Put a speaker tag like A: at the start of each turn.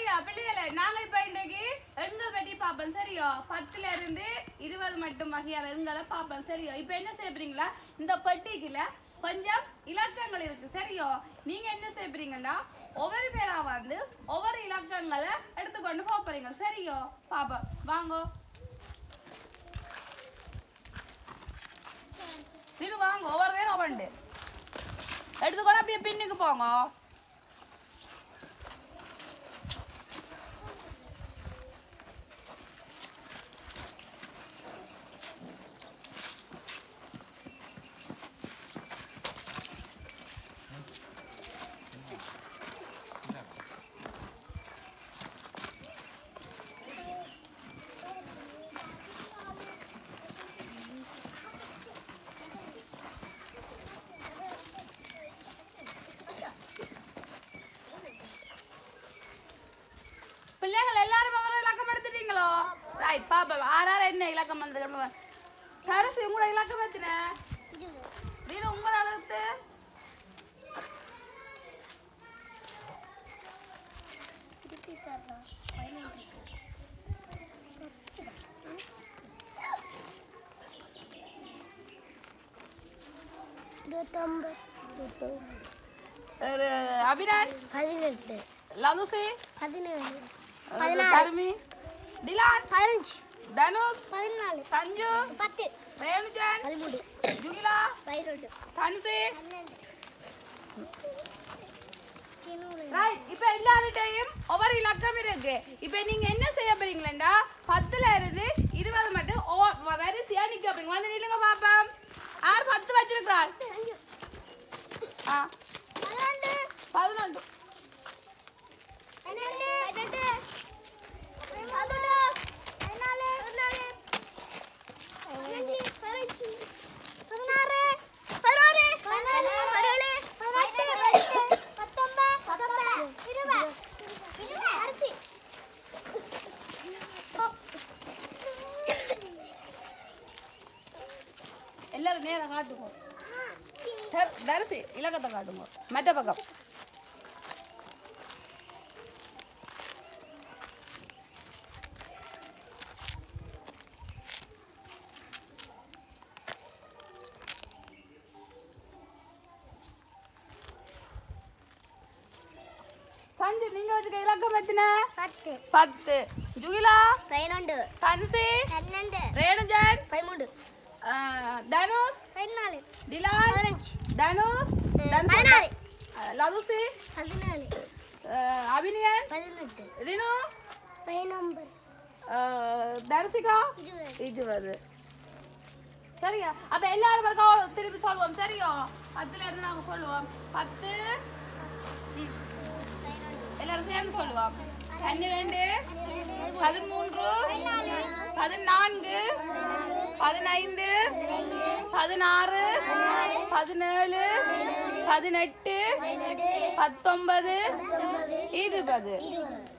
A: சரியா பிள்ளைகளே நாங்க இப்ப இன்னைக்கு எண்கள் பற்றி பார்ப்போம் சரியோ பத்துல இருந்து இருபது மட்டும் வகையான எண்களை பார்ப்போம் சரியோ இப்ப என்ன செய்யறீங்களா இந்த பெட்டிக்குல கொஞ்சம் இலக்கங்கள் இருக்கு சரியோ நீங்க என்ன செய்யறீங்கன்னா ஒவ்வொரு பேரா வந்து ஒவ்வொரு இலக்கங்களை எடுத்துக்கொண்டு போக போறீங்க சரியோ பாப்போம் வாங்கோ இது வாங்க ஒவ்வொரு பேரும் ஒவ்வொன்று எடுத்துக்கொண்டு அப்படியே பின்னுக்கு போங்க பிள்ளைகள் எல்லாரும் அவரை இலக்கம் எடுத்துட்டீங்களோ ரைட் பாப்பா ஆறாறு என்ன இலக்கம் வந்து கடைசி உங்களோட இலக்கம் எத்தனை நீங்க உங்களோட அளவுக்கு ஒரு அபிரான்
B: பதினெட்டு
A: லதுசி
B: பதினேழு
A: கருமி டிலான்
B: பதினஞ்சு
A: தனுஷ்
B: பதினாலு
A: சஞ்சு
B: பத்து
A: ரேணுஜன்
B: பதிமூணு
A: ஜுகிலா
B: பதினெட்டு
A: தனுசி
B: பன்னெண்டு பதினூறு
A: ரைட் இப்போ எல்லார்கிட்டையும் ஒவ்வொரு இலக்கம் இருக்கு இப்போ நீங்க என்ன செய்ய போறீங்களா பத்துல இருந்து இருபது மட்டும் ஒவ்வொ- வரிசையா நிக்க போறீங்க வந்து நில்லுங்க பாப்போம் யார் பத்து வச்சிருக்கார் ஆ
B: பன்னெண்டு
A: பதினொன்று
B: பன்னெண்டு பதினெட்டு பதினொன்று பதினாலு பதினாலு பதினஞ்சு பதினஞ்சு பதினாறு பதினாறு பதினாலு பதினேழு பதினெட்டு பதினெட்டு பத்தொன்பது பத்தொன்பது இருபது இருபது அரிசி
A: எல்லாரும் நேரம் காட்டுங்க சரி, தரிசி இலக்கத்தை காட்டுங்க மற்ற பக்கம் சஞ்சு நீங்க வச்சுக்க இலக்கம் எத்தனை
B: பத்து
A: பத்து ஜுகிலா
B: பதினொன்று
A: தனுசி
B: பன்னெண்டு
A: ரேணுஜன்
B: பதிமூணு
A: ஆஹ், தனுஷ்
B: பதினாலு
A: டிலான்
B: பதினஞ்சு
A: தனுஷ் தனுஷ்
B: பதினாறு
A: ஆஹ், லதுசி
B: பதினாலு
A: ஆஹ், அபினியன்
B: பதினெட்டு
A: ரினு
B: பதினொன்பது
A: ஆஹ், தரிசிகா
B: இருபது
A: இருபது சரியா அப்ப எல்லாரும் பக்கம் திருப்பி சொல்லுவோம் சரியா பத்துல இருந்து நாங்க சொல்லுவோம் பத்து ம். எல்லாரும் சேர்ந்து சொல்லுவோம் பன்னிரெண்டு பதிமூன்று பதினான்கு பதினைந்து பதினாறு பதினேழு பதினெட்டு பத்தொன்பது இருபது